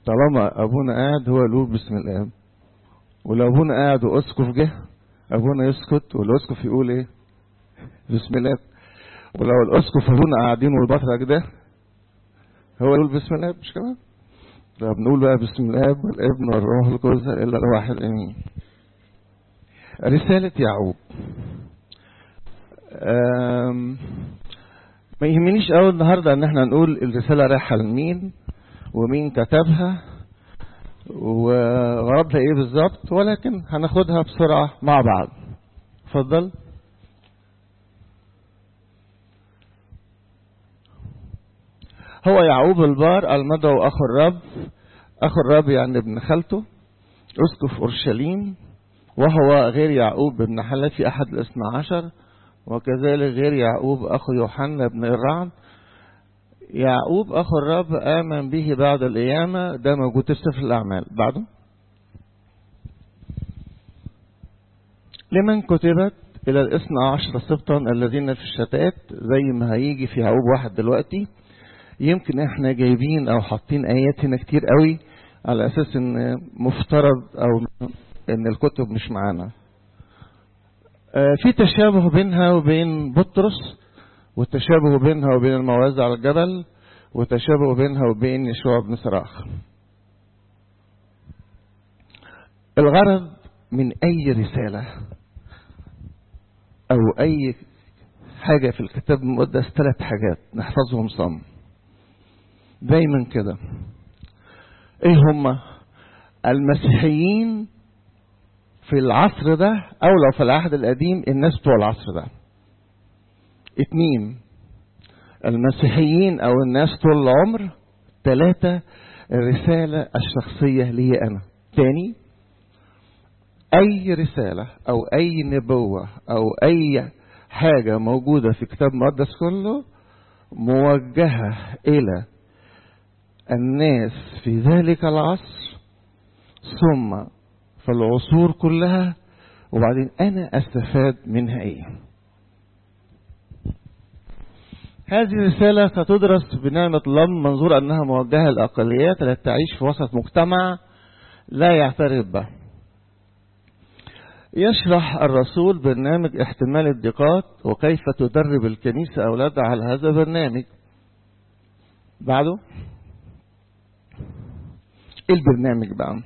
طالما ابونا قاعد هو يقول بسم الاب ولو ابونا قاعد واسقف جه ابونا يسكت والاسقف يقول ايه بسم الله ولو الاسقف ابونا قاعدين والبطرك ده هو يقول بسم الله مش كده طب بنقول بقى بسم الاب والابن والروح القدس الا الواحد امين رسالة يعقوب ما يهمنيش قوي النهارده ان احنا نقول الرسالة رايحة لمين ومين كتبها وغرضها ايه بالظبط ولكن هناخدها بسرعة مع بعض اتفضل هو يعقوب البار المدعو اخو الرب اخو الرب يعني ابن خالته اسقف اورشليم وهو غير يعقوب بن حلفي احد الاثنى عشر وكذلك غير يعقوب اخو يوحنا بن الرعد يعقوب اخو الرب امن به بعد القيامه ده موجود في سفر الاعمال بعده لمن كتبت الى الاثنى عشر سبطا الذين في الشتات زي ما هيجي في يعقوب واحد دلوقتي يمكن احنا جايبين او حاطين ايات هنا كتير قوي على اساس ان مفترض او ان الكتب مش معانا في تشابه بينها وبين بطرس والتشابه بينها وبين الموعظة على الجبل وتشابه بينها وبين يشوع بن صراخ الغرض من اي رسالة او اي حاجة في الكتاب المقدس ثلاث حاجات نحفظهم صم دايما كده ايه هما المسيحيين في العصر ده او لو في العهد القديم الناس بتوع العصر ده اتنين المسيحيين او الناس طول العمر ثلاثة الرسالة الشخصية لي انا تاني اي رسالة او اي نبوة او اي حاجة موجودة في كتاب مقدس كله موجهة الى الناس في ذلك العصر ثم في العصور كلها وبعدين انا استفاد منها ايه هذه الرسالة ستدرس بنعمة الله منظور أنها موجهة للأقليات التي تعيش في وسط مجتمع لا يعترف به يشرح الرسول برنامج احتمال الضيقات وكيف تدرب الكنيسة أولادها على هذا البرنامج بعده ايه البرنامج بقى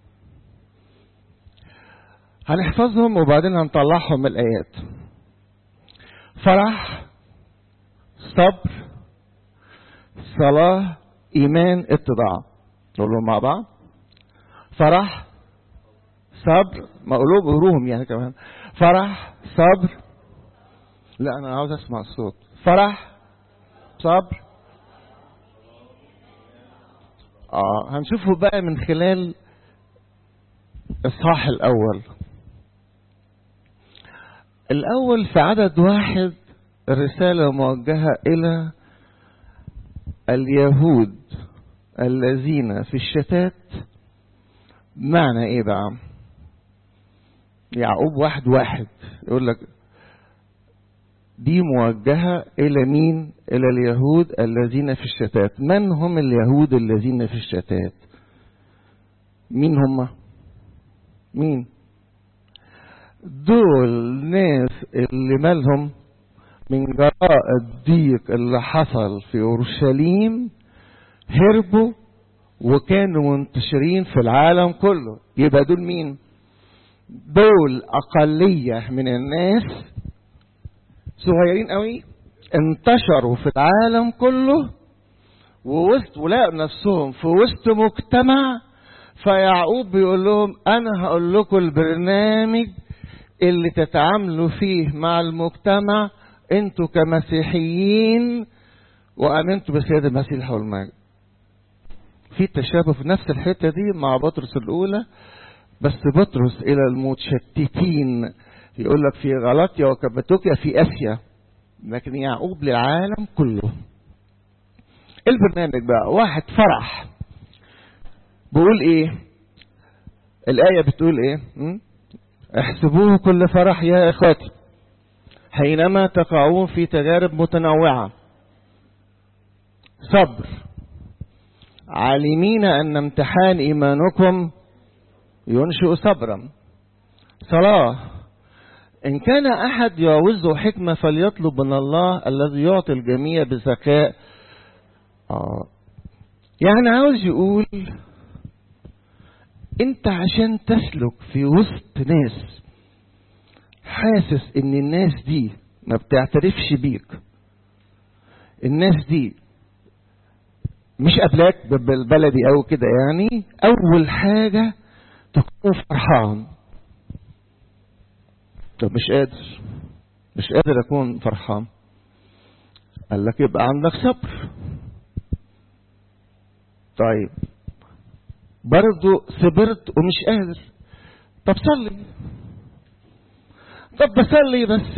هنحفظهم وبعدين هنطلعهم من الآيات فرح صبر صلاة إيمان اتضاع نقولهم مع بعض فرح صبر ما قلوب قروهم يعني كمان فرح صبر لا أنا عاوز أسمع الصوت فرح صبر آه هنشوفه بقى من خلال الصح الأول الأول في عدد واحد الرسالة موجهة إلى اليهود الذين في الشتات معنى إيه بقى يعقوب واحد واحد يقول لك دي موجهة إلى مين إلى اليهود الذين في الشتات من هم اليهود الذين في الشتات مين هم مين دول ناس اللي مالهم من جراء الضيق اللي حصل في اورشليم هربوا وكانوا منتشرين في العالم كله يبقى دول مين دول اقليه من الناس صغيرين قوي انتشروا في العالم كله ووسط ولقوا نفسهم في وسط مجتمع فيعقوب بيقول لهم انا هقول لكم البرنامج اللي تتعاملوا فيه مع المجتمع انتوا كمسيحيين وامنتوا بسيد المسيح والمجد في تشابه في نفس الحته دي مع بطرس الاولى بس بطرس الى المتشتتين يقول لك في غلطيا وكبتوكيا في اسيا لكن يعقوب للعالم كله البرنامج بقى واحد فرح بيقول ايه الايه بتقول ايه م? احسبوه كل فرح يا اخواتي حينما تقعون في تجارب متنوعة صبر عالمين أن امتحان إيمانكم ينشئ صبرا صلاة إن كان أحد يعوزه حكمة فليطلب من الله الذي يعطي الجميع بذكاء آه. يعني عاوز يقول انت عشان تسلك في وسط ناس حاسس ان الناس دي ما بتعترفش بيك الناس دي مش قبلك بالبلدي او كده يعني اول حاجة تكون فرحان طب مش قادر مش قادر اكون فرحان قال لك يبقى عندك صبر طيب برضو صبرت ومش قادر طب صلي طب بصلي بس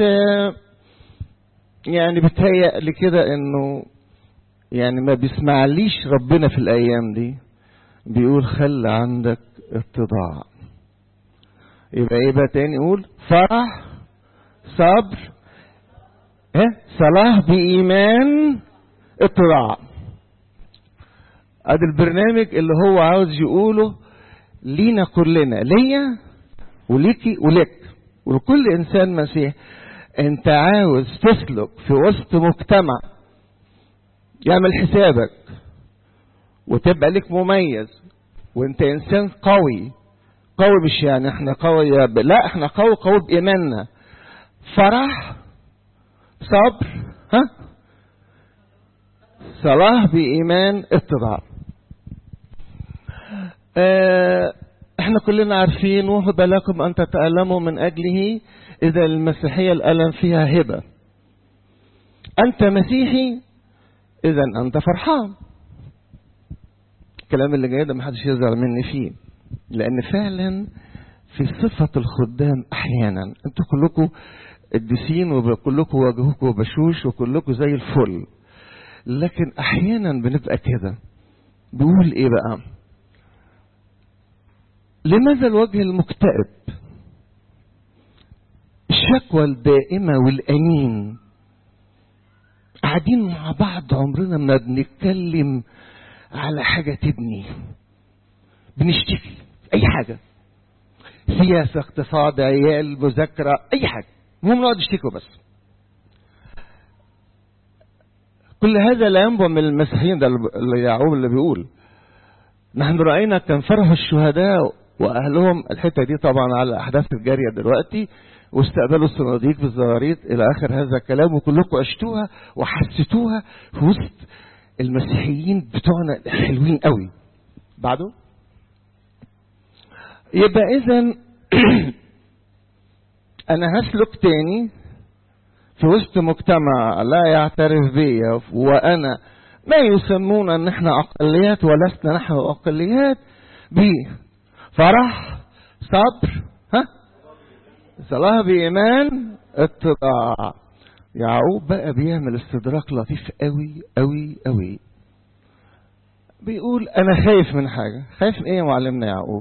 يعني بتهيأ كده انه يعني ما بيسمعليش ربنا في الايام دي بيقول خلي عندك اتضاع يبقى ايه بقى تاني يقول فرح صبر ايه صلاح بايمان اتضاع ادي البرنامج اللي هو عاوز يقوله لينا كلنا ليا وليكي ولك ولكل انسان مسيح انت عاوز تسلك في وسط مجتمع يعمل حسابك وتبقى لك مميز وانت انسان قوي قوي مش يعني احنا قوي لا احنا قوي قوي بايماننا فرح صبر ها صلاح بايمان اتضاع اه احنا كلنا عارفين وهب لكم ان تتألموا من اجله اذا المسيحية الالم فيها هبة انت مسيحي اذا انت فرحان الكلام اللي جاي ده محدش يزعل مني فيه لان فعلا في صفة الخدام احيانا انتوا كلكم قديسين وكلكم واجهكم بشوش وكلكم زي الفل لكن احيانا بنبقى كده بيقول ايه بقى لماذا الوجه المكتئب الشكوى الدائمة والأنين قاعدين مع بعض عمرنا ما بنتكلم على حاجة تبني بنشتكي أي حاجة سياسة اقتصاد عيال مذاكرة أي حاجة المهم نقعد نشتكي بس كل هذا لا ينبع من المسيحيين ده اللي يعقوب اللي بيقول نحن رأينا كان فرح الشهداء وأهلهم الحتة دي طبعا على الأحداث الجارية دلوقتي واستقبلوا الصناديق بالزغاريط إلى آخر هذا الكلام وكلكم عشتوها وحسيتوها في وسط المسيحيين بتوعنا الحلوين قوي بعده يبقى إذا أنا هسلك تاني في وسط مجتمع لا يعترف بي وأنا ما يسمون ان احنا اقليات ولسنا نحن اقليات بفرح صبر ها صلاة بإيمان اتضاع يعقوب بقى بيعمل استدراك لطيف قوي قوي قوي بيقول انا خايف من حاجة خايف ايه يا معلمنا يعقوب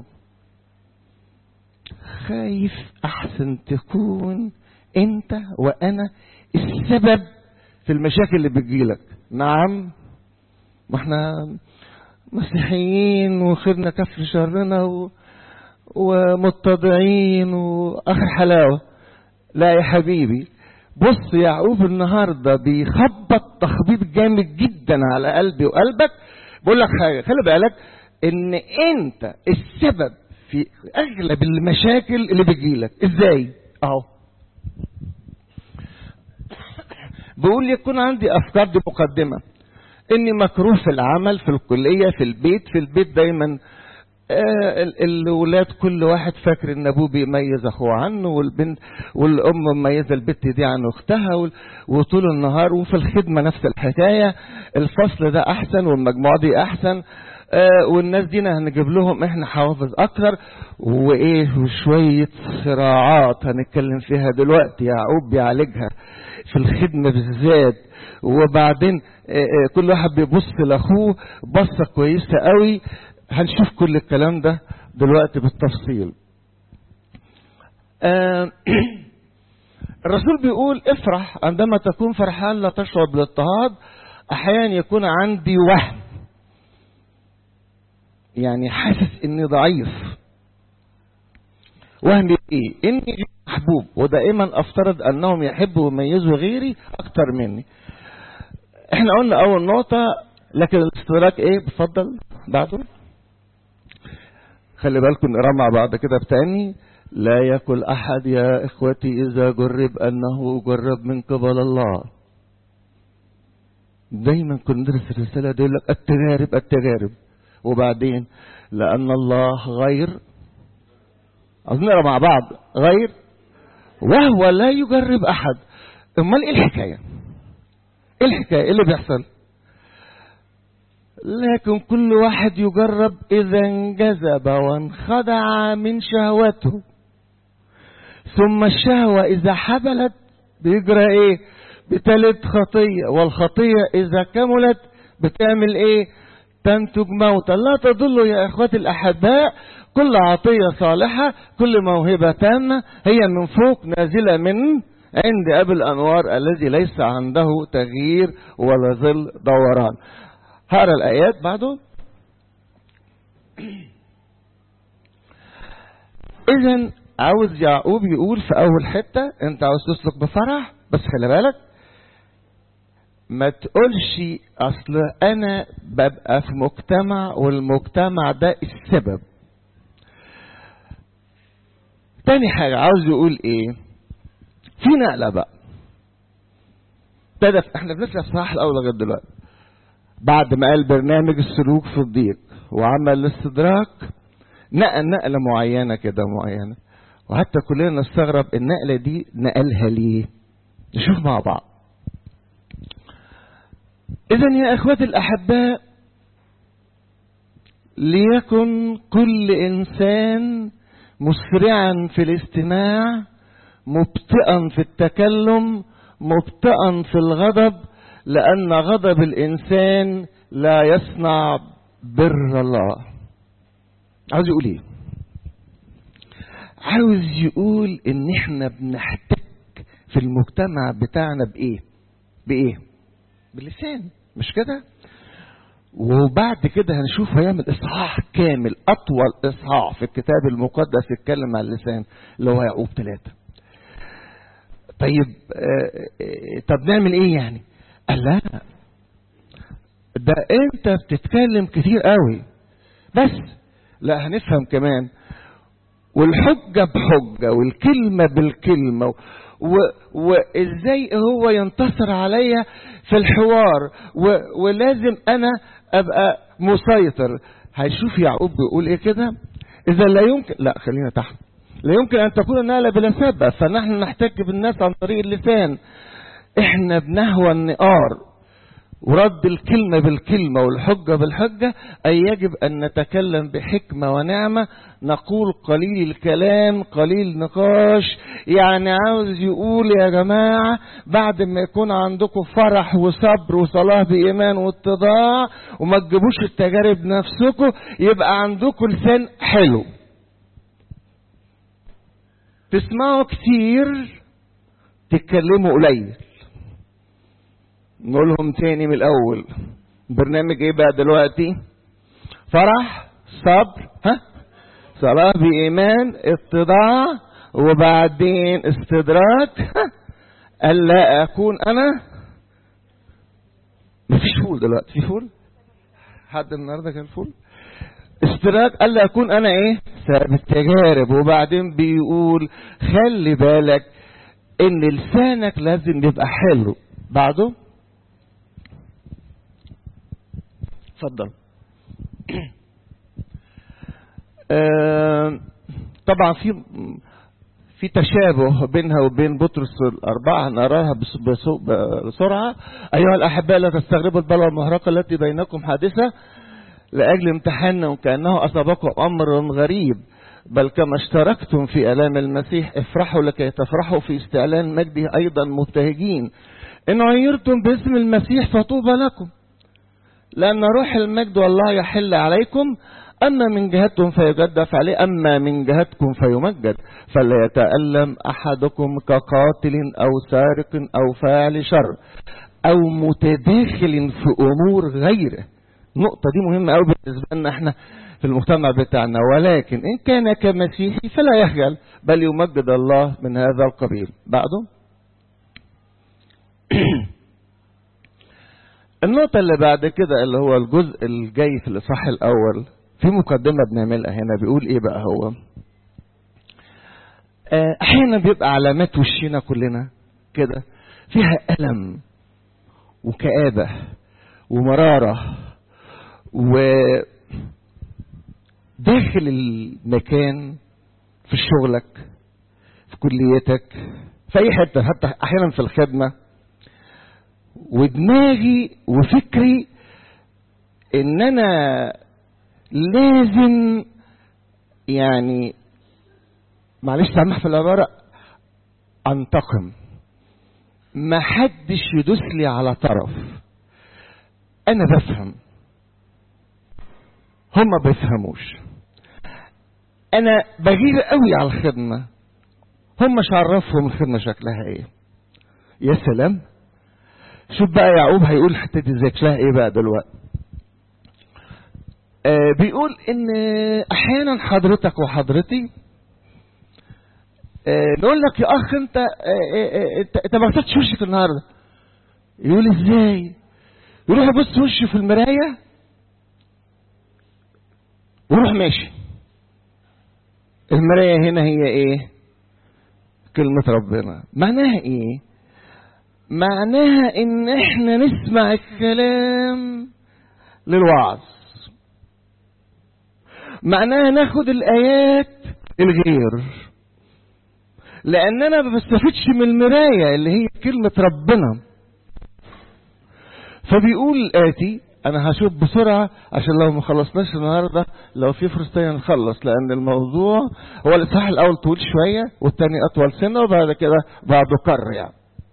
خايف احسن تكون انت وانا السبب في المشاكل اللي بتجيلك نعم ما احنا مسيحيين وخدنا كف شرنا و... ومتضعين واخر حلاوه لا يا حبيبي بص يعقوب النهارده بيخبط تخبيط جامد جدا على قلبي وقلبك بقول لك حاجه خلي بالك ان انت السبب في اغلب المشاكل اللي بتجيلك ازاي اهو بيقول يكون عندي افكار دي مقدمه اني مكروه في العمل في الكليه في البيت في البيت دايما آه الولاد كل واحد فاكر ان ابوه بيميز اخوه عنه والبنت والام مميزه البت دي عن اختها وطول النهار وفي الخدمه نفس الحكايه الفصل ده احسن والمجموعه دي احسن آه والناس دي هنجيب لهم احنا حوافز اكتر وايه وشويه صراعات هنتكلم فيها دلوقتي يعقوب بيعالجها في الخدمه بالذات وبعدين كل واحد بيبص لاخوه بصه كويسه قوي هنشوف كل الكلام ده دلوقتي بالتفصيل الرسول بيقول افرح عندما تكون فرحان لا تشعر بالاضطهاد احيانا يكون عندي وهم يعني حاسس اني ضعيف وهمي ايه اني محبوب ودائما افترض انهم يحبوا ويميزوا غيري اكتر مني احنا قلنا اول نقطة لكن الاستدراك ايه بفضل بعده خلي بالكم نقرا مع بعض كده بتاني لا يقل احد يا اخوتي اذا جرب انه جرب من قبل الله دايما كنا ندرس الرساله دي يقول لك التجارب التجارب وبعدين لان الله غير عاوزين نقرا مع بعض غير وهو لا يجرب احد امال ايه الحكايه ايه الحكايه ايه اللي بيحصل لكن كل واحد يجرب اذا انجذب وانخدع من شهوته ثم الشهوة اذا حبلت بيجرى ايه بتلد خطية والخطية اذا كملت بتعمل ايه تنتج موتا لا تضلوا يا اخواتي الاحباء كل عطية صالحة كل موهبة تامة هي من فوق نازلة من عند ابي الانوار الذي ليس عنده تغيير ولا ظل دوران هقرا الايات بعده اذا عاوز يعقوب يقول في اول حته انت عاوز تسلك بفرح بس خلي بالك ما تقولش اصل انا ببقى في مجتمع والمجتمع ده السبب تاني حاجة عاوز يقول ايه في نقلة بقى ابتدى احنا بنسمع الصح الاول لغايه دلوقتي بعد ما قال برنامج السلوك في الضيق وعمل الاستدراك نقل نقلة معينة كده معينة وحتى كلنا نستغرب النقلة دي نقلها ليه نشوف مع بعض إذا يا إخوتي الأحباء ليكن كل إنسان مسرعا في الاستماع مبطئا في التكلم مبطئا في الغضب لأن غضب الإنسان لا يصنع بر الله عاوز يقول ايه عاوز يقول ان احنا بنحتك في المجتمع بتاعنا بايه بايه باللسان مش كده وبعد كده هنشوف هيعمل اصحاح كامل اطول اصحاح في الكتاب المقدس يتكلم عن اللسان اللي هو يعقوب ثلاثة طيب آه طب نعمل ايه يعني قال لا ده انت بتتكلم كتير قوي بس لا هنفهم كمان والحجة بحجة والكلمة بالكلمة و... وازاي هو ينتصر عليا في الحوار و... ولازم انا ابقى مسيطر هيشوف يعقوب بيقول ايه كده اذا لا يمكن لا خلينا تحت لا يمكن ان تكون النقلة بلا سبب فنحن نحتك بالناس عن طريق اللسان احنا بنهوى النقار ورد الكلمة بالكلمة والحجة بالحجة أي يجب أن نتكلم بحكمة ونعمة نقول قليل الكلام قليل نقاش يعني عاوز يقول يا جماعة بعد ما يكون عندكم فرح وصبر وصلاة بإيمان واتضاع وما تجيبوش التجارب نفسكم يبقى عندكم لسان حلو تسمعوا كتير تتكلموا قليل نقولهم تاني من الاول برنامج ايه بقى دلوقتي فرح صبر ها صلاة بإيمان اتضاع وبعدين استدراك ها ألا أكون أنا مفيش فول دلوقتي في فول حد النهارده كان فول استدراك ألا أكون أنا إيه سبب التجارب وبعدين بيقول خلي بالك إن لسانك لازم يبقى حلو بعده اتفضل آه طبعا في في تشابه بينها وبين بطرس الأربعة نراها بسرعة أيها الأحباء لا تستغربوا البلوى المهرقة التي بينكم حادثة لأجل امتحان وكأنه أصابكم أمر غريب بل كما اشتركتم في آلام المسيح افرحوا لكي تفرحوا في استعلان مجده أيضا مبتهجين إن عيرتم باسم المسيح فطوبى لكم لأن روح المجد والله يحل عليكم أما من جهتكم فيجدف عليه أما من جهتكم فيمجد فلا يتألم أحدكم كقاتل أو سارق أو فاعل شر أو متداخل في أمور غيره النقطة دي مهمة قوي بالنسبة لنا احنا في المجتمع بتاعنا ولكن إن كان كمسيحي فلا يخجل بل يمجد الله من هذا القبيل بعده النقطة اللي بعد كده اللي هو الجزء الجاي في الإصحاح الأول في مقدمة بنعملها هنا بيقول إيه بقى هو أحيانا بيبقى علامات وشنا كلنا كده فيها ألم وكآبة ومرارة و داخل المكان في شغلك في كليتك في اي حته حتى احيانا في الخدمه ودماغي وفكري ان انا لازم يعني معلش سامح في العباره انتقم ما حدش يدوس لي على طرف انا بفهم هم ما بيفهموش انا بغير قوي على الخدمه هم مش عرفهم الخدمه شكلها ايه يا سلام شوف بقى يعقوب هيقول الحته دي ازاي شكلها ايه بقى دلوقتي آه بيقول ان احيانا حضرتك وحضرتي آه نقول لك يا اخ انت آه آه انت انت ما غسلتش وشك النهارده يقول ازاي يروح يبص وشه في المرايه ويروح ماشي المرايه هنا هي ايه كلمه ربنا معناها ايه معناها ان احنا نسمع الكلام للوعظ معناها ناخد الايات الغير لان انا ما بستفدش من المرايه اللي هي كلمه ربنا فبيقول الاتي انا هشوف بسرعه عشان لو ما خلصناش النهارده لو في فرصه تانية نخلص لان الموضوع هو الاصحاح الاول طويل شويه والتاني اطول سنه وبعد كده بعده كر يعني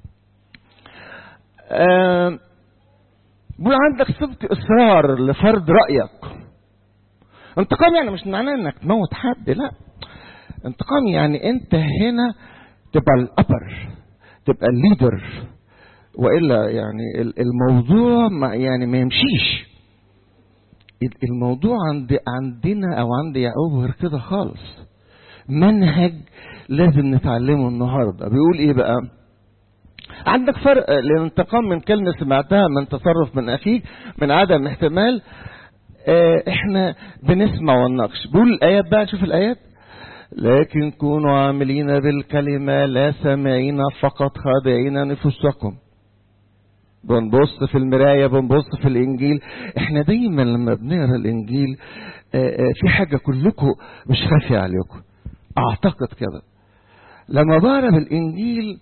آه بيقول عندك صدق اصرار لفرض رايك انتقام يعني مش معناه انك تموت حد لا انتقام يعني انت هنا تبقى الابر تبقى الليدر والا يعني الموضوع ما يعني ما يمشيش الموضوع عند عندنا او عند يعقوب غير كده خالص منهج لازم نتعلمه النهارده بيقول ايه بقى عندك فرق الانتقام من كلمة سمعتها من تصرف من أخيك من عدم احتمال اه احنا بنسمع ونناقش بيقول الآيات بقى شوف الآيات لكن كونوا عاملين بالكلمة لا سامعين فقط خادعين نفوسكم بنبص في المراية بنبص في الإنجيل احنا دايما لما بنقرا الإنجيل اه اه في حاجة كلكم مش خافية عليكم أعتقد كده لما بقرا بالإنجيل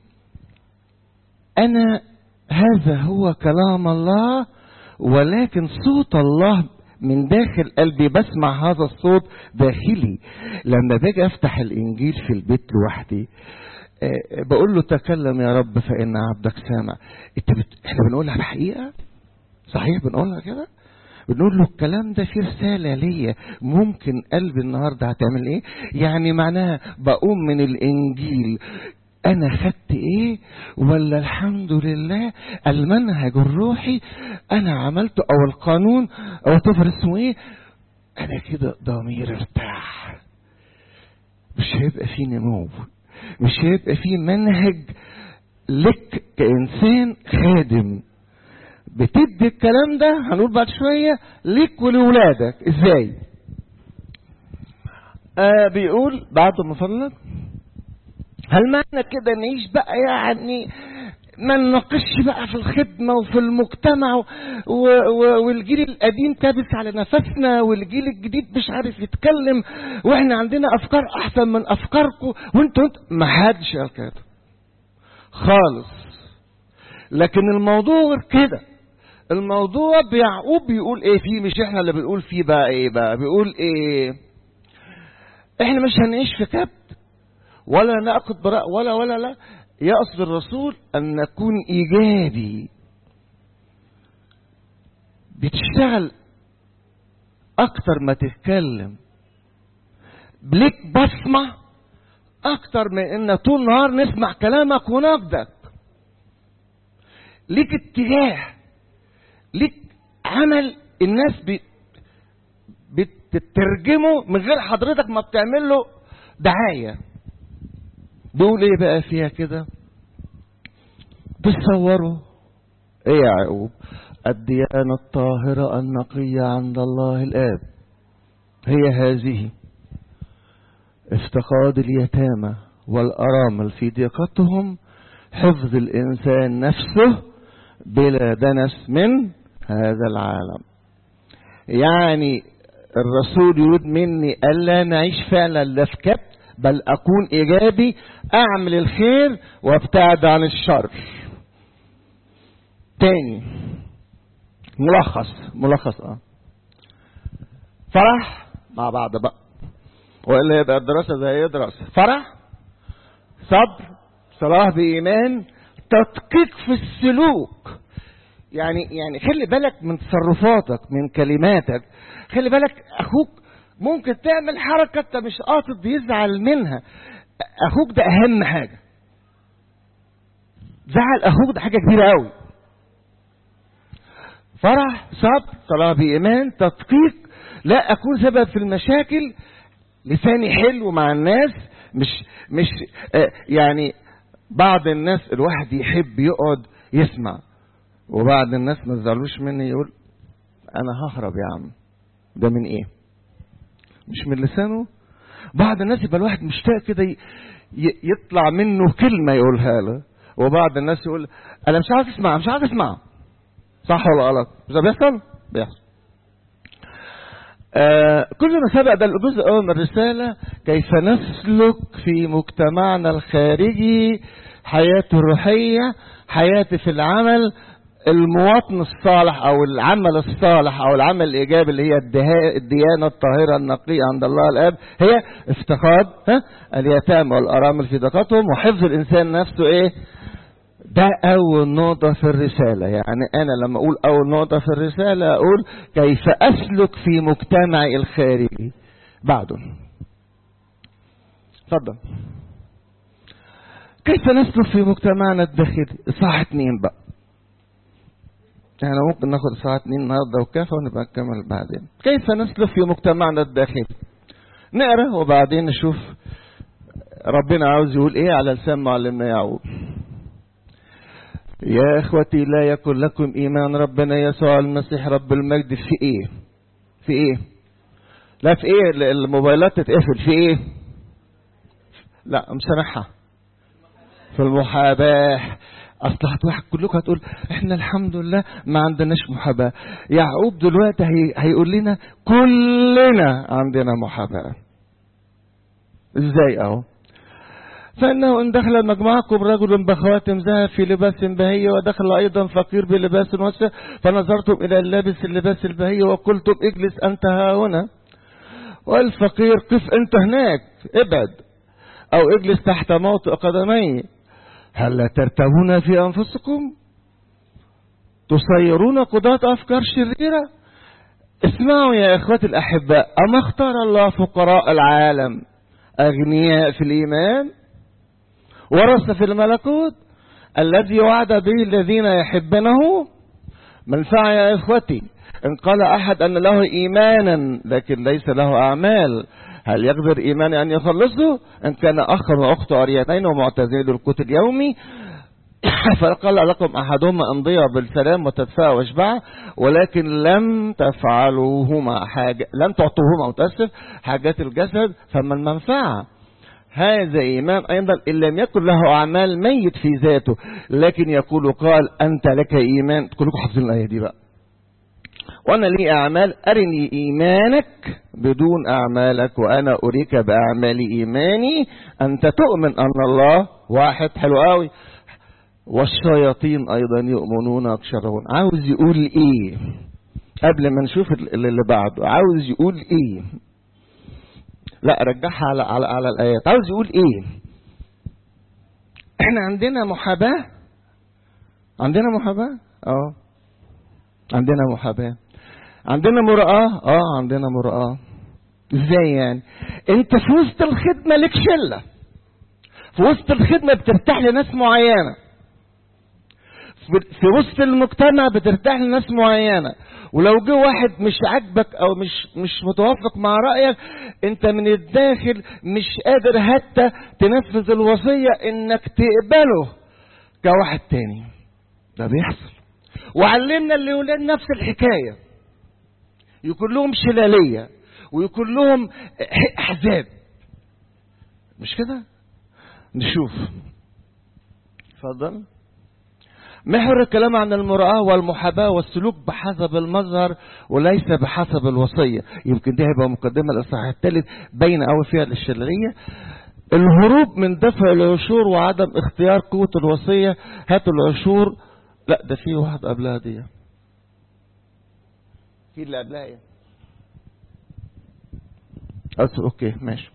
أنا هذا هو كلام الله ولكن صوت الله من داخل قلبي بسمع هذا الصوت داخلي لما باجي افتح الانجيل في البيت لوحدي أه بقول له تكلم يا رب فان عبدك سامع انت بت... احنا بنقولها بحقيقه صحيح بنقولها كده بنقول له الكلام ده فيه رسالة ليا ممكن قلبي النهاردة هتعمل ايه يعني معناها بقوم من الانجيل انا خدت ايه ولا الحمد لله المنهج الروحي انا عملته او القانون او تفر اسمه ايه انا كده ضمير ارتاح مش هيبقى فيه نمو مش هيبقى فيه منهج لك كانسان خادم بتدي الكلام ده هنقول بعد شويه ليك ولولادك ازاي آه بيقول بعد ما فضلك هل معنى كده نعيش بقى يعني ما نناقش بقى في الخدمة وفي المجتمع و... و... والجيل القديم كابس على نفسنا والجيل الجديد مش عارف يتكلم واحنا عندنا افكار احسن من افكاركم وانتوا انت ما حدش قال كده خالص لكن الموضوع غير كده الموضوع بيعقوب بيقول ايه فيه مش احنا اللي بنقول فيه بقى ايه بقى بيقول ايه احنا مش هنعيش في كبت ولا ناخذ براء ولا ولا لا يقصد الرسول ان نكون ايجابي بتشتغل اكتر ما تتكلم بليك بسمع اكتر من ان طول النهار نسمع كلامك ونقدك ليك اتجاه ليك عمل الناس بت تترجمه من غير حضرتك ما بتعمل له دعاية بيقول ايه بقى فيها كده تصوروا ايه يا يعقوب الديانة الطاهرة النقية عند الله الآب هي هذه افتقاد اليتامى والأرامل في ضيقتهم حفظ الإنسان نفسه بلا دنس من هذا العالم يعني الرسول يريد مني ألا نعيش فعلا لا في كبت بل أكون إيجابي أعمل الخير وابتعد عن الشر تاني ملخص ملخص اه فرح مع بعض بقى والا يبقى الدراسه زي يدرس فرح صبر صلاح بايمان تدقيق في السلوك يعني يعني خلي بالك من تصرفاتك من كلماتك خلي بالك اخوك ممكن تعمل حركه انت مش قاصد يزعل منها اخوك ده اهم حاجه زعل اخوك ده حاجه كبيره قوي فرح صبر صلاة بإيمان تدقيق لا أكون سبب في المشاكل لساني حلو مع الناس مش مش آه يعني بعض الناس الواحد يحب يقعد يسمع وبعض الناس ما تزعلوش مني يقول أنا ههرب يا عم ده من إيه؟ مش من لسانه بعض الناس يبقى الواحد مشتاق كده يطلع منه كلمة يقولها له وبعض الناس يقول أنا مش عارف أسمع مش عارف أسمع صح ولا غلط مش ده بيحصل بيحصل آه كل ما سبق ده الجزء الاول من الرساله كيف نسلك في مجتمعنا الخارجي حياته الروحيه حياتي في العمل المواطن الصالح او العمل الصالح او العمل الايجابي اللي هي الديانه الطاهره النقيه عند الله الاب هي افتقاد ها اليتامى والارامل في دقتهم وحفظ الانسان نفسه ايه ده أول نقطة في الرسالة يعني أنا لما أقول أول نقطة في الرسالة أقول كيف أسلك في مجتمعي الخارجي بعده اتفضل كيف نسلك في مجتمعنا الداخلي إصحاح اتنين بقى يعني ممكن ناخد إصحاح اتنين النهارده وكافة ونبقى نكمل بعدين كيف نسلك في مجتمعنا الداخلي نقرا وبعدين نشوف ربنا عاوز يقول ايه على لسان معلمنا يعقوب يا اخوتي لا يكن لكم ايمان ربنا يسوع المسيح رب المجد في ايه في ايه لا في ايه الموبايلات تتقفل في ايه لا مش سامعها في المحاباه اصل هتواحد كلكم هتقول احنا الحمد لله ما عندناش محاباه يعقوب دلوقتي هي... هيقول لنا كلنا عندنا محاباه ازاي اهو فإنه إن دخل مجمعكم رجل بخواتم ذهب في لباس بهي ودخل أيضا فقير بلباس وسع فنظرتم إلى اللابس اللباس البهي وقلتم اجلس أنت ها هنا والفقير قف أنت هناك ابعد أو اجلس تحت موت قدمي هل لا ترتبون في أنفسكم تصيرون قضاة أفكار شريرة اسمعوا يا إخوتي الأحباء أما اختار الله فقراء العالم أغنياء في الإيمان ورث في الملكوت الذي وعد به الذين يحبونه منفعة يا إخوتي إن قال أحد أن له إيمانا لكن ليس له أعمال هل يقدر إيمان أن يخلصه إن كان أخا وأخت أريتين ومعتزين القوت اليومي فقال لكم أحدهما أمضية بالسلام وتدفع واشبع ولكن لم تفعلوهما حاجة لم تعطوهما متأسف حاجات الجسد فما المنفعة هذا إيمان أيضا إن لم يكن له أعمال ميت في ذاته لكن يقول قال أنت لك إيمان كلكم حافظين الآية دي بقى وأنا لي أعمال أرني إيمانك بدون أعمالك وأنا أريك بأعمال إيماني أنت تؤمن أن الله واحد حلو قوي والشياطين أيضا يؤمنون يكشرون عاوز يقول إيه قبل ما نشوف اللي بعده عاوز يقول إيه لا رجعها على على على الايات عاوز يقول ايه احنا عندنا محاباه عندنا محاباه اه عندنا محاباه عندنا مرآة اه عندنا مرآة ازاي يعني انت في وسط الخدمة لك شلة في وسط الخدمة بترتاح لناس معينة في وسط المجتمع بترتاح لناس معينة ولو جه واحد مش عاجبك او مش مش متوافق مع رأيك انت من الداخل مش قادر حتى تنفذ الوصية انك تقبله كواحد تاني ده بيحصل وعلمنا الاولاد نفس الحكاية يكون لهم شلالية ويكون لهم احزاب مش كده نشوف اتفضل محور الكلام عن المرأة والمحاباة والسلوك بحسب المظهر وليس بحسب الوصية يمكن دي هيبقى مقدمة الإصحاح الثالث باينة أوي فيها الشلالية الهروب من دفع العشور وعدم اختيار قوة الوصية هاتوا العشور لا ده في واحد قبلها دي في اللي قبلها ايه اوكي ماشي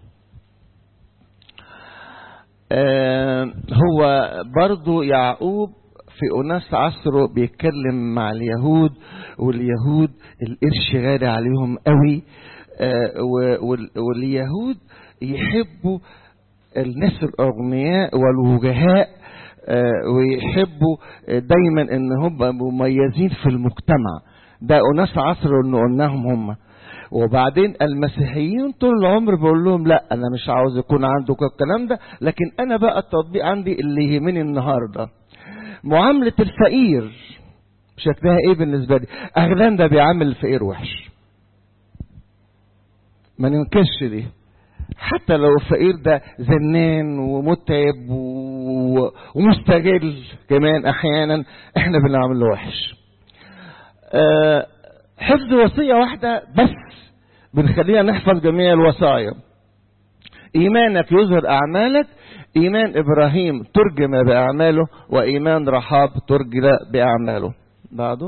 آه هو برضو يعقوب في أناس عصره بيتكلم مع اليهود واليهود القرش غالي عليهم قوي آه واليهود يحبوا الناس الأغنياء والوجهاء آه ويحبوا دايما ان هم مميزين في المجتمع ده أناس عصره انه قلناهم هم وبعدين المسيحيين طول العمر بقول لهم لا انا مش عاوز يكون عندكم الكلام ده لكن انا بقى التطبيق عندي اللي يهمني النهارده معاملة الفقير شكلها ايه بالنسبة لي اغلان ده بيعامل الفقير وحش ما ننكرش دي حتى لو الفقير ده زنان ومتعب و... ومستغل كمان احيانا احنا بنعمل له وحش أه حفظ وصية واحدة بس بنخلينا نحفظ جميع الوصايا ايمانك يظهر اعمالك ايمان ابراهيم ترجم باعماله وايمان رحاب ترجم باعماله بعده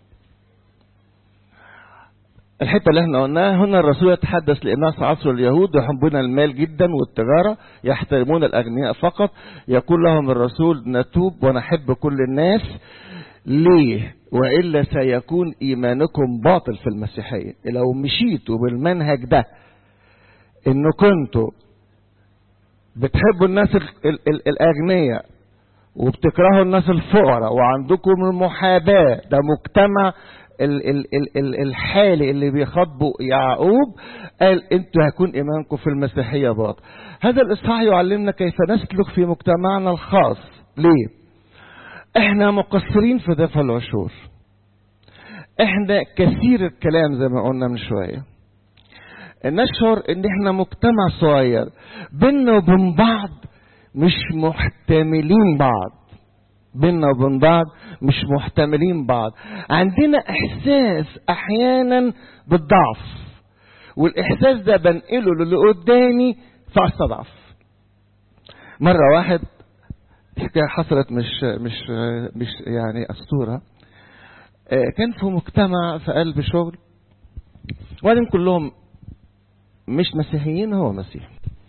الحتة اللي احنا قلناها هنا الرسول يتحدث لناس عصر اليهود يحبون المال جدا والتجارة يحترمون الأغنياء فقط يقول لهم الرسول نتوب ونحب كل الناس ليه وإلا سيكون إيمانكم باطل في المسيحية لو مشيتوا بالمنهج ده إن كنتوا بتحبوا الناس ال ال ال الأغنياء وبتكرهوا الناس الفقراء وعندكم المحاباة ده مجتمع ال ال ال ال الحالي اللي بيخاطبوا يعقوب قال انتوا هيكون ايمانكم في المسيحية باطل هذا الاصحاح يعلمنا كيف نسلك في مجتمعنا الخاص ليه احنا مقصرين في دفع العشور احنا كثير الكلام زي ما قلنا من شويه نشعر ان احنا مجتمع صغير بينا وبين بعض مش محتملين بعض بينا وبين بعض مش محتملين بعض عندنا احساس احيانا بالضعف والاحساس ده بنقله للي قدامي فاستضعف مره واحد حكايه حصلت مش مش مش يعني اسطوره كان في مجتمع في قلب شغل وبعدين كلهم مش مسيحيين هو مسيحي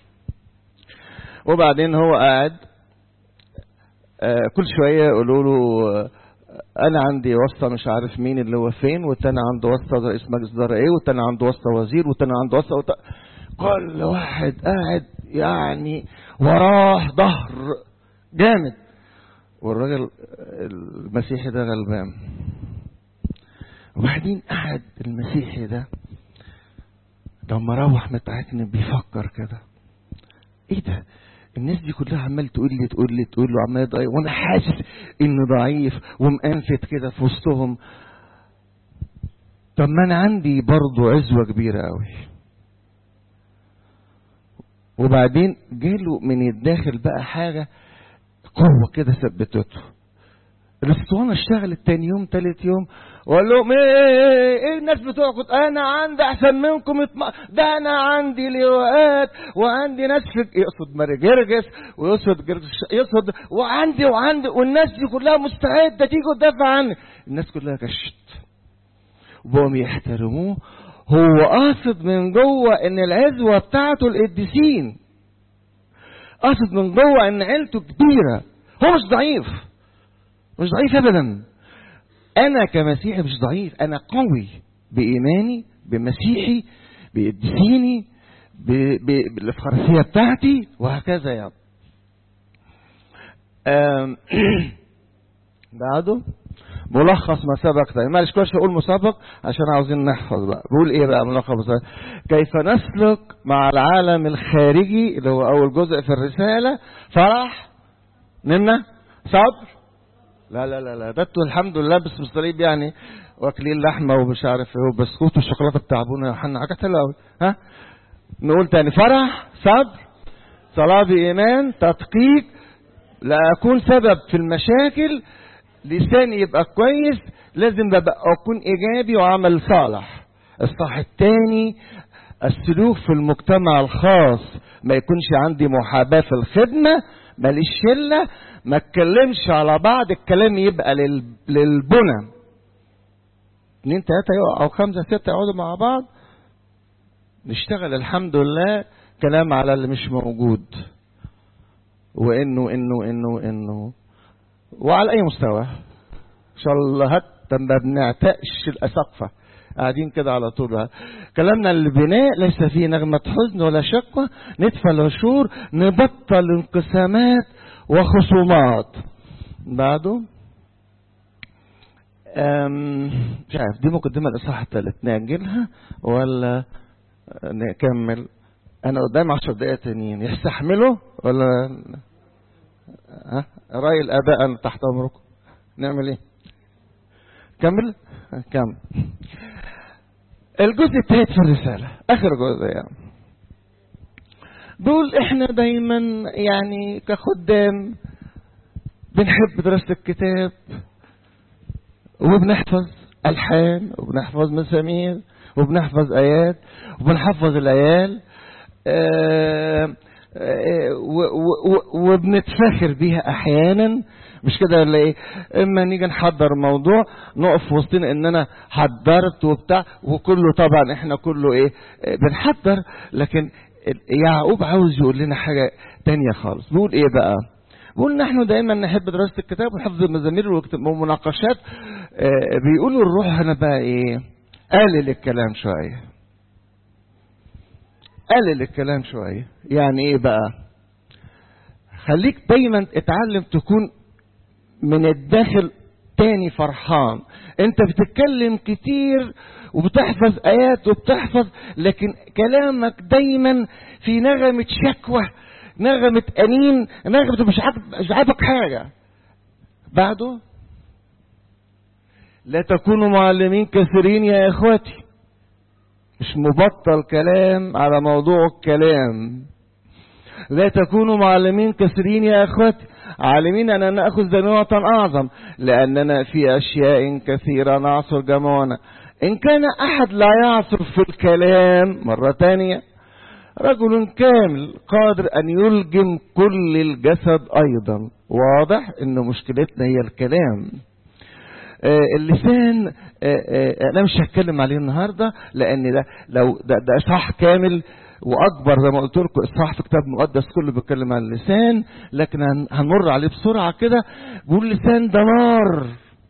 وبعدين هو قاعد آه كل شوية يقولوا له آه أنا عندي واسطة مش عارف مين اللي هو فين والتاني عنده واسطة رئيس مجلس إدارة إيه والتاني عنده واسطة وزير والتاني عنده واسطة وت... كل واحد قاعد يعني وراه ظهر جامد والراجل المسيحي ده غلبان وبعدين قعد المسيحي ده لما روح متعكن بيفكر كده ايه ده الناس دي كلها عمال تقول لي تقول لي تقول له عمال ضعيف وانا حاسس انه ضعيف ومقنفت كده في وسطهم طب ما انا عندي برضه عزوه كبيره قوي وبعدين جاله من الداخل بقى حاجه قوه كده ثبتته الاسطوانه اشتغلت تاني يوم تالت يوم وقال لهم ايه ايه, إيه الناس بتوعكم انا عندي احسن منكم اطم... ده انا عندي لواءات وعندي ناس في يقصد ماري جرجس ويقصد جرجس يقصد وعندي وعندي والناس دي كلها مستعده تيجي تدافع عني الناس كلها كشت وبقوا يحترموه هو قاصد من جوه ان العزوه بتاعته القديسين قاصد من جوه ان عيلته كبيره هو مش ضعيف مش ضعيف ابدا انا كمسيحي مش ضعيف انا قوي بايماني بمسيحي بقديسيني بالفرسية بتاعتي وهكذا يعني بعده ملخص ما سبق ده معلش كويس اقول مسبق عشان عاوزين نحفظ بقى بقول ايه بقى ملخص مسبق كيف نسلك مع العالم الخارجي اللي هو اول جزء في الرساله فرح نمنا صبر لا لا لا لا ده انتوا الحمد لله بس بالصليب يعني واكلين لحمه ومش عارف ايه وبسكوت والشوكولاته بتاع ابونا يوحنا حاجات حلوه قوي ها نقول تاني فرح صبر صلاه بايمان تدقيق لا اكون سبب في المشاكل لساني يبقى كويس لازم ببقى اكون ايجابي وعمل صالح الصح التاني السلوك في المجتمع الخاص ما يكونش عندي محاباة في الخدمة ماليش شلة ما اتكلمش على بعض الكلام يبقى لل... للبنى اتنين تلاتة او خمسة ستة يقعدوا مع بعض نشتغل الحمد لله كلام على اللي مش موجود وانه انه انه انه وعلى اي مستوى ان شاء الله حتى ما بنعتقش الاسقفه قاعدين كده على طول كلامنا البناء ليس فيه نغمة حزن ولا شكوى ندفع العشور نبطل انقسامات وخصومات بعده مش عارف دي مقدمة الإصحاح الثالث نأجلها ولا نكمل أنا قدام عشر دقايق تانيين يستحملوا ولا ها رأي الآباء أنا تحت أمركم نعمل إيه؟ كمل كمل الجزء الثالث في الرسالة آخر جزء يعني دول إحنا دايما يعني كخدام بنحب دراسة الكتاب وبنحفظ ألحان وبنحفظ مسامير وبنحفظ آيات وبنحفظ العيال آه وبنتفاخر بيها احيانا مش كده ولا ايه اما نيجي نحضر موضوع نقف وسطنا ان انا حضرت وبتاع وكله طبعا احنا كله ايه بنحضر لكن يعقوب عاوز يقول لنا حاجة تانية خالص بيقول ايه بقى بيقول نحن دايما نحب دراسة الكتاب ونحفظ المزامير والمناقشات بيقولوا الروح هنا بقى ايه قلل الكلام شويه قلل الكلام شوية يعني ايه بقى خليك دايما اتعلم تكون من الداخل تاني فرحان انت بتتكلم كتير وبتحفظ ايات وبتحفظ لكن كلامك دايما في نغمة شكوى نغمة انين نغمة مش مش عاجبك حاجة بعده لا تكونوا معلمين كثيرين يا اخواتي مش مبطل كلام على موضوع الكلام لا تكونوا معلمين كثيرين يا اخوتي عالمين اننا ناخذ ذنوة اعظم لاننا في اشياء كثيرة نعصر جمعنا ان كان احد لا يعصر في الكلام مرة تانية رجل كامل قادر ان يلجم كل الجسد ايضا واضح ان مشكلتنا هي الكلام اللسان انا مش هتكلم عليه النهارده لان ده لو ده, ده اصحاح كامل واكبر زي ما قلت لكم اصحاح في كتاب مقدس كله بيتكلم عن اللسان لكن هنمر عليه بسرعه كده بيقول اللسان ده نار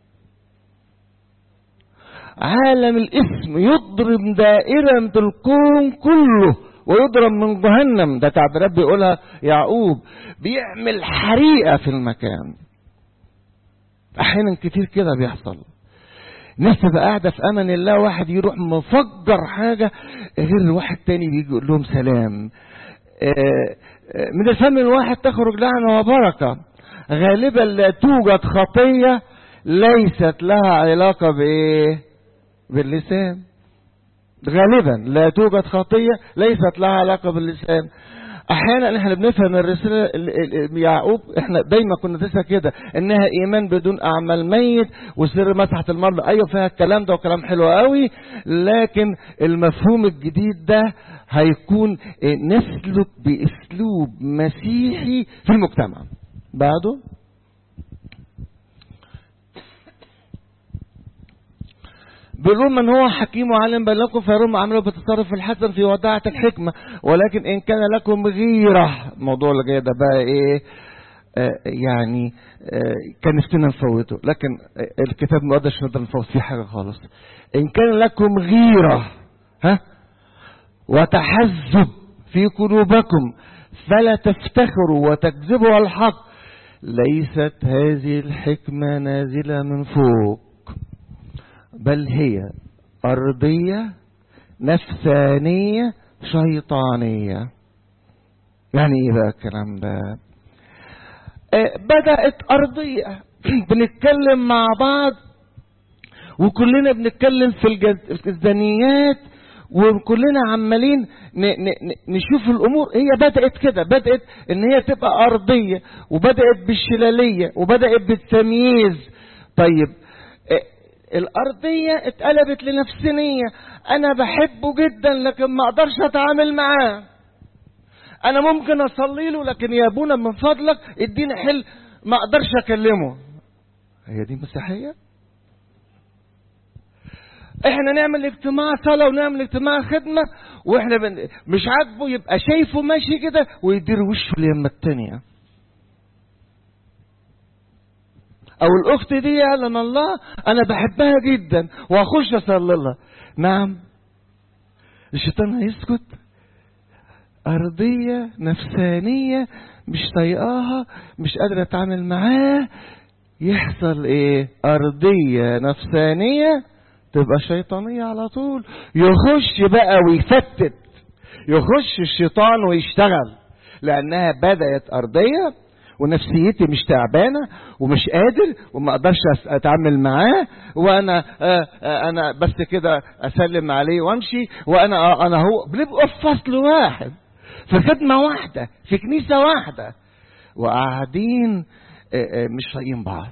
عالم الاسم يضرب دائرة الكون كله ويضرب من جهنم ده تعبيرات بيقولها يعقوب بيعمل حريقة في المكان احيانا كتير كده بيحصل ناس تبقى قاعده في امان الله واحد يروح مفجر حاجه غير واحد تاني بيجي يقول لهم سلام من الفم الواحد تخرج لعنه وبركه غالبا لا توجد خطيه ليست لها علاقه بايه باللسان غالبا لا توجد خطيه ليست لها علاقه باللسان احيانا احنا بنفهم الرساله يعقوب احنا دايما كنا ننسى كده انها ايمان بدون اعمال ميت وسر مسحه المرضى ايوه فيها الكلام ده وكلام حلو قوي لكن المفهوم الجديد ده هيكون نسلك باسلوب مسيحي في المجتمع بعده بيقول من هو حكيم وعالم بل لكم فيرم عمله بالتصرف الحسن في وداعة الحكمة ولكن إن كان لكم غيرة الموضوع اللي جاي ده بقى إيه آه يعني آه كان نفسنا نفوته لكن آه الكتاب المقدس مش نقدر نفوت فيه حاجة خالص إن كان لكم غيرة ها وتحزب في قلوبكم فلا تفتخروا وتكذبوا الحق ليست هذه الحكمة نازلة من فوق بل هي أرضية نفسانية شيطانية يعني ايه بقى الكلام ده آه، بدأت أرضية بنتكلم مع بعض وكلنا بنتكلم في الجز- في الزنيات وكلنا عمالين ن- ن- ن- نشوف الامور هي بدات كده بدات ان هي تبقى ارضيه وبدات بالشلاليه وبدات بالتمييز طيب آه، الارضيه اتقلبت لنفسانيه انا بحبه جدا لكن ما اقدرش اتعامل معاه انا ممكن اصلي له لكن يا ابونا من فضلك اديني حل ما اقدرش اكلمه هي دي مسيحيه احنا نعمل اجتماع صلاه ونعمل اجتماع خدمه واحنا بن... مش عاجبه يبقى شايفه ماشي كده ويدير وشه اليمه التانيه او الاخت دي يعلم الله انا بحبها جدا واخش اصلي لها نعم الشيطان هيسكت أرضية نفسانية مش طايقاها مش قادرة أتعامل معاه يحصل إيه؟ أرضية نفسانية تبقى شيطانية على طول يخش بقى ويفتت يخش الشيطان ويشتغل لأنها بدأت أرضية ونفسيتي مش تعبانه ومش قادر وما اقدرش أس- اتعامل معاه وانا آه آه انا بس كده اسلم عليه وامشي وانا آه انا هو بنبقى في فصل واحد في خدمه واحده في كنيسه واحده وقاعدين آه آه مش طايقين بعض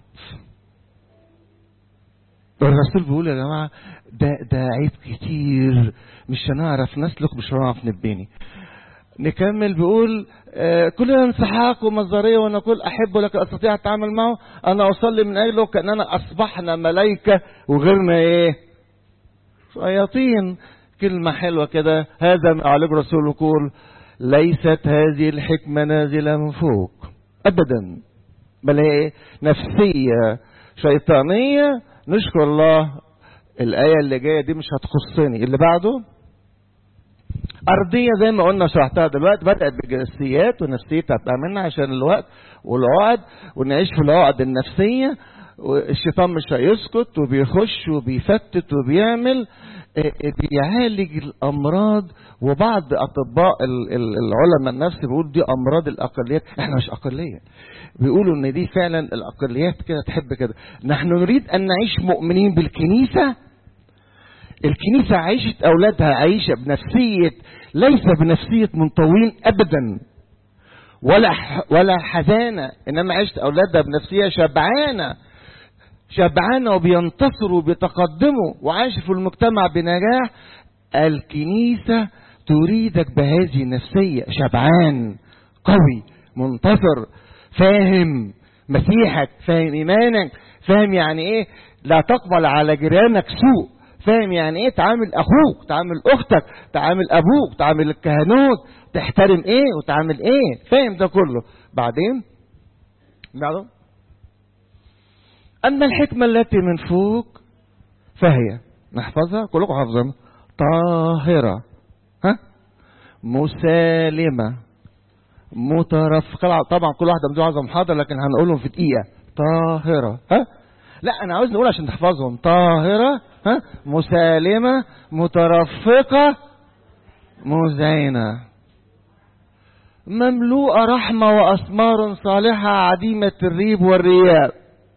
الرسول بيقول يا جماعه ده ده عيب كتير مش هنعرف نسلك مش هنعرف نبني نكمل بيقول آه، كلنا انسحاق ومزارية ونقول أحبه لك أستطيع التعامل معه أنا أصلي من أجله كأننا أصبحنا ملائكة وغيرنا إيه شياطين كلمة حلوة كده هذا ما عليه الرسول يقول ليست هذه الحكمة نازلة من فوق أبدا بل هي إيه؟ نفسية شيطانية نشكر الله الآية اللي جاية دي مش هتخصني اللي بعده أرضية زي ما قلنا شرحتها دلوقتي بدأت بالجنسيات ونفسيتها هتبقى منها عشان الوقت والعقد ونعيش في العقد النفسية والشيطان مش هيسكت وبيخش وبيفتت وبيعمل آه، آه، بيعالج الأمراض وبعض أطباء ال- ال- العلماء النفس بيقول دي أمراض الأقليات إحنا مش أقلية بيقولوا إن دي فعلا الأقليات كده تحب كده نحن نريد أن نعيش مؤمنين بالكنيسة الكنيسة عيشت أولادها عيشة بنفسية ليس بنفسية منطوين أبدا ولا ح- ولا حزانة إنما عيشت أولادها بنفسية شبعانة شبعانة وبينتصروا وبيتقدموا وعايشة في المجتمع بنجاح الكنيسة تريدك بهذه النفسية شبعان قوي منتصر فاهم مسيحك فاهم إيمانك فاهم يعني إيه لا تقبل على جيرانك سوء فاهم يعني ايه تعامل اخوك تعامل اختك تعامل ابوك تعامل الكهنوت تحترم ايه وتعامل ايه فاهم ده كله بعدين بعده اما الحكمه التي من فوق فهي نحفظها كلكم حافظينها طاهره ها مسالمه مترفقه طبعا كل واحده من دول عايزه محاضره لكن هنقولهم في دقيقه طاهره ها لا انا عاوز نقول عشان تحفظهم طاهره ها مسالمه مترفقه مزينه مملوءه رحمه واسمار صالحه عديمه الريب والرياء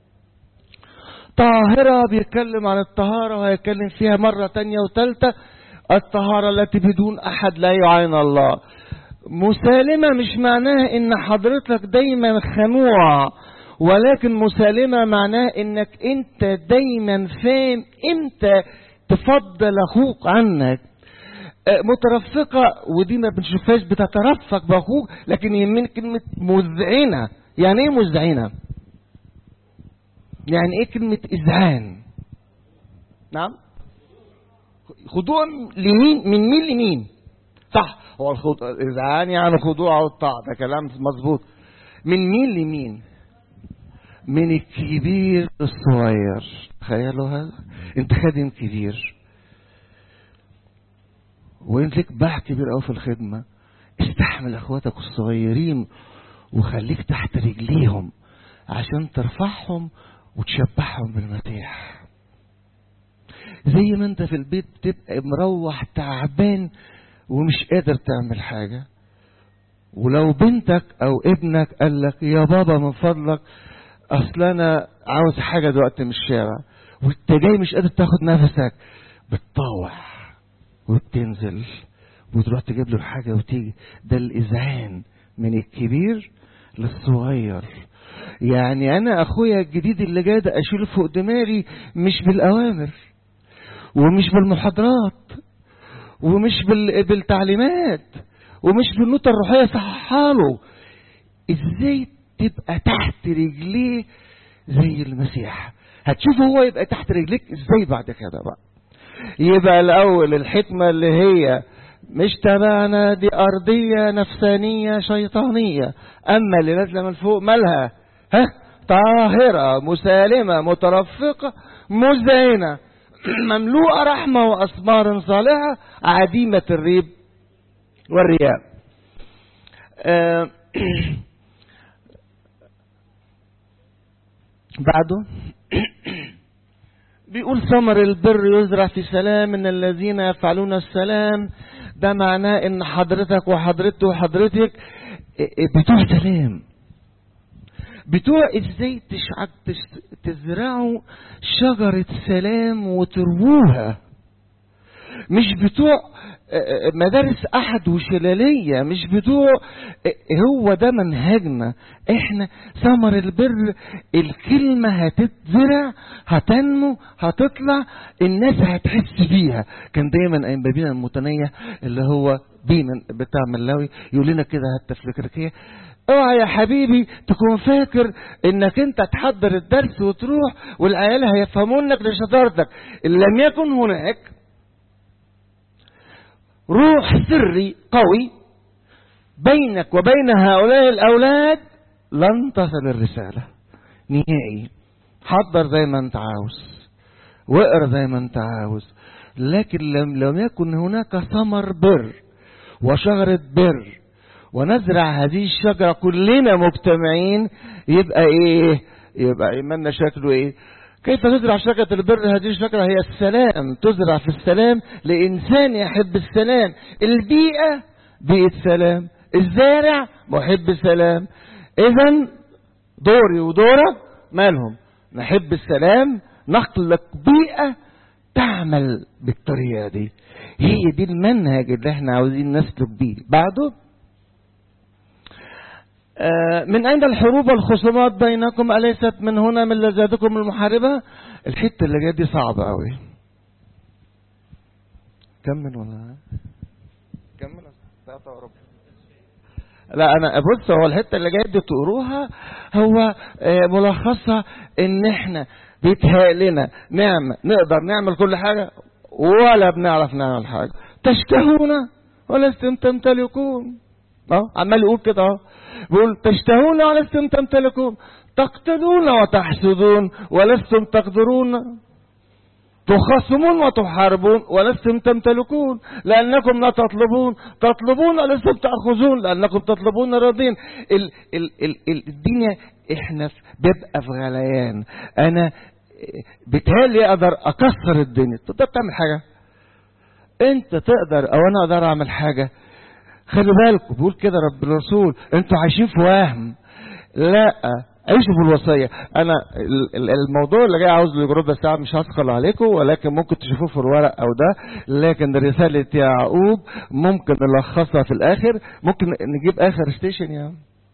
طاهرة بيتكلم عن الطهارة وهيتكلم فيها مرة تانية وتالتة الطهارة التي بدون أحد لا يعين الله مسالمة مش معناها إن حضرتك دايما خنوع ولكن مسالمة معناها إنك أنت دايما فاهم أنت تفضل أخوك عنك آه، مترفقة ودي ما بنشوفهاش بتترفق بأخوك لكن يهمني كلمة مذعنة يعني إيه مذعنة؟ يعني ايه كلمة إذعان نعم خضوع لمين من مين لمين صح هو الخضوع إذعان يعني خضوع والطاعة ده كلام مظبوط من مين لمين من الكبير للصغير تخيلوا هذا انت خادم كبير وانت لك باع كبير قوي في الخدمة استحمل اخواتك الصغيرين وخليك تحت رجليهم عشان ترفعهم وتشبعهم بالمسيح زي ما انت في البيت بتبقى مروح تعبان ومش قادر تعمل حاجة ولو بنتك او ابنك قال لك يا بابا من فضلك اصل انا عاوز حاجة دلوقتي من الشارع وانت جاي مش قادر تاخد نفسك بتطوح وبتنزل وتروح تجيب له الحاجة وتيجي ده الإذعان من الكبير للصغير يعني أنا أخويا الجديد اللي جاي ده أشيله فوق دماغي مش بالأوامر ومش بالمحاضرات ومش بال... بالتعليمات ومش بالنوتة الروحية صححاله ازاي تبقى تحت رجليه زي المسيح هتشوف هو يبقى تحت رجليك ازاي بعد كده بقى يبقى الاول الحكمة اللي هي مش تبعنا دي ارضية نفسانية شيطانية اما اللي نازلة من فوق مالها ها طاهرة مسالمة مترفقة مزينة مملوءة رحمة وأثمار صالحة عديمة الريب والرياء آه بعده بيقول ثمر البر يزرع في سلام ان الذين يفعلون السلام ده معناه ان حضرتك وحضرته وحضرتك بتوع سلام بتوع ازاي تشعب تزرعوا شجرة سلام وترووها مش بتوع مدارس احد وشلالية مش بتوع هو ده منهجنا احنا ثمر البر الكلمة هتتزرع هتنمو هتطلع الناس هتحس بيها كان دايما ايام بابينا المتنية اللي هو بينا بتاع ملاوي يقول لنا كده حتى في الكركية اوعى يا حبيبي تكون فاكر انك انت تحضر الدرس وتروح والعيال هيفهمونك لشطارتك ان لم يكن هناك روح سري قوي بينك وبين هؤلاء الاولاد لن تصل الرسالة نهائي حضر زي ما انت عاوز واقرا زي ما انت عاوز لكن لم, لم يكن هناك ثمر بر وشجرة بر ونزرع هذه الشجرة كلنا مجتمعين يبقى ايه يبقى ايماننا شكله ايه كيف تزرع شجرة البر هذه الشجرة هي السلام تزرع في السلام لإنسان يحب السلام البيئة بيئة سلام الزارع محب سلام إذا دوري ودورك مالهم نحب السلام نخلق بيئة تعمل بالطريقة دي هي دي المنهج اللي احنا عاوزين نسلك بيه بعده من أين الحروب والخصومات بينكم أليست من هنا من لذاتكم المحاربة الحتة اللي جاية دي صعبة قوي كمل ولا كمل لا انا بص هو الحته اللي جايه دي تقروها هو ملخصها ان احنا بيتهيألنا نعمل نقدر نعمل كل حاجه ولا بنعرف نعمل حاجه تشتهون ولستم تمتلكون اه عمال يقول كده اهو بيقول تشتهون ولستم تمتلكون تقتلون وتحسدون ولستم تقدرون تخاصمون وتحاربون ولستم تمتلكون لأنكم لا تطلبون تطلبون ولستم تأخذون لأنكم تطلبون راضين ال ال ال ال الدنيا احنا بيبقى في غليان انا بتهيألي اقدر اكسر الدنيا تقدر تعمل حاجة انت تقدر او انا اقدر اعمل حاجة خلي بالكم بيقول كده رب الرسول انتوا عايشين في وهم لا عيشوا بالوصية انا الموضوع اللي جاي عاوز له ربع ساعة مش هثقل عليكم ولكن ممكن تشوفوه في الورق او ده لكن رسالة يعقوب ممكن نلخصها في الاخر ممكن نجيب اخر ستيشن يا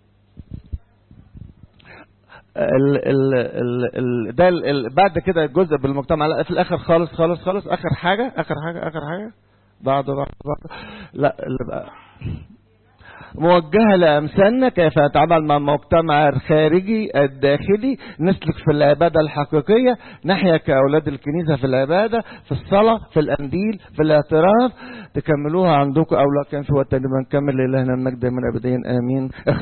ال ال ال ال ده ال ال بعد كده الجزء بالمجتمع لا في الاخر خالص خالص خالص اخر حاجة اخر حاجة اخر حاجة بعد بعد بعد لا اللي بقى موجهة لأمثالنا كيف نتعامل مع المجتمع الخارجي الداخلي نسلك في العبادة الحقيقية نحيا كأولاد الكنيسة في العبادة في الصلاة في الأنديل في الاعتراف تكملوها عندكم أو لا كان في وقت ما نكمل لله المجد من أبدين آمين